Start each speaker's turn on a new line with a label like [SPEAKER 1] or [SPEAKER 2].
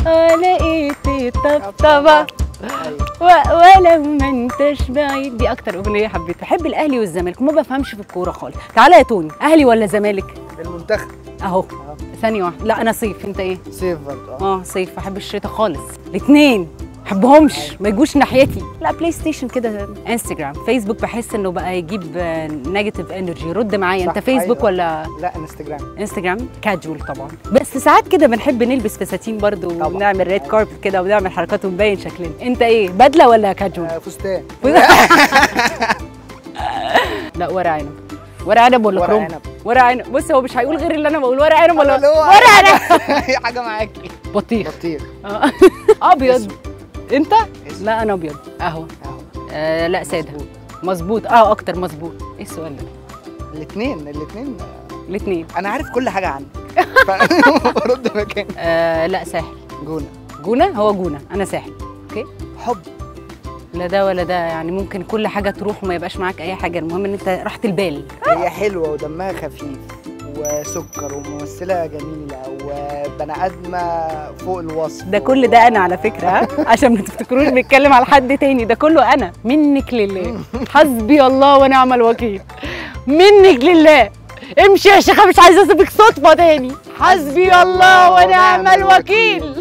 [SPEAKER 1] لقيت طبطبة و- ولو ما انتش بعيد دي اكتر اغنيه حبيتها بحب الاهلي والزمالك وما بفهمش في الكوره خالص تعالى يا توني اهلي ولا زمالك
[SPEAKER 2] المنتخب
[SPEAKER 1] اهو ثانيه واحده لا انا صيف انت ايه
[SPEAKER 2] سيف برضه اه
[SPEAKER 1] اه صيف بحب الشتاء خالص الاثنين بحبهمش ما يجوش ناحيتي لا بلاي ستيشن كده انستجرام فيسبوك بحس انه بقى يجيب نيجاتيف انرجي رد معايا انت
[SPEAKER 2] صح،
[SPEAKER 1] فيسبوك
[SPEAKER 2] أيوة.
[SPEAKER 1] ولا
[SPEAKER 2] لا انستجرام
[SPEAKER 1] انستجرام كاجوال طبعا بس ساعات كده بنحب نلبس فساتين برضو
[SPEAKER 2] طبعاً.
[SPEAKER 1] ونعمل ريد كاربت كده ونعمل حركات ونبين شكلنا انت ايه بدله ولا كاجوال
[SPEAKER 2] آه، فستان
[SPEAKER 1] لا ورق عنب ورق عنب ولا
[SPEAKER 2] ورق
[SPEAKER 1] كروم
[SPEAKER 2] عنب.
[SPEAKER 1] ورق عنب بص هو مش هيقول غير اللي انا بقول ورق عنب ولا
[SPEAKER 2] اللي هو
[SPEAKER 1] ورق عنب
[SPEAKER 2] اي حاجه معاكي
[SPEAKER 1] بطيخ
[SPEAKER 2] بطيخ
[SPEAKER 1] آه. ابيض
[SPEAKER 2] اسود.
[SPEAKER 1] انت
[SPEAKER 2] اسود.
[SPEAKER 1] لا انا ابيض اهو
[SPEAKER 2] اهو
[SPEAKER 1] آه لا ساده مظبوط اه اكتر مظبوط ايه السؤال ده
[SPEAKER 2] الاثنين الاثنين
[SPEAKER 1] الاثنين
[SPEAKER 2] انا عارف كل حاجه عنك برد مكان
[SPEAKER 1] آه لا ساحل
[SPEAKER 2] جونه
[SPEAKER 1] جونه هو جونه انا ساحل اوكي
[SPEAKER 2] حب
[SPEAKER 1] لا ده ولا ده يعني ممكن كل حاجه تروح وما يبقاش معاك اي حاجه المهم ان انت راحه البال
[SPEAKER 2] هي حلوه ودمها خفيف وسكر وممثله جميله وبني ادمه فوق الوصف
[SPEAKER 1] ده كل ده انا على فكره ها؟ عشان ما تفتكروش بنتكلم على حد تاني ده كله انا منك لله حسبي الله ونعم الوكيل منك لله امشي يا شيخه مش عايزه اسيبك صدفه تاني حسبي الله ونعم الوكيل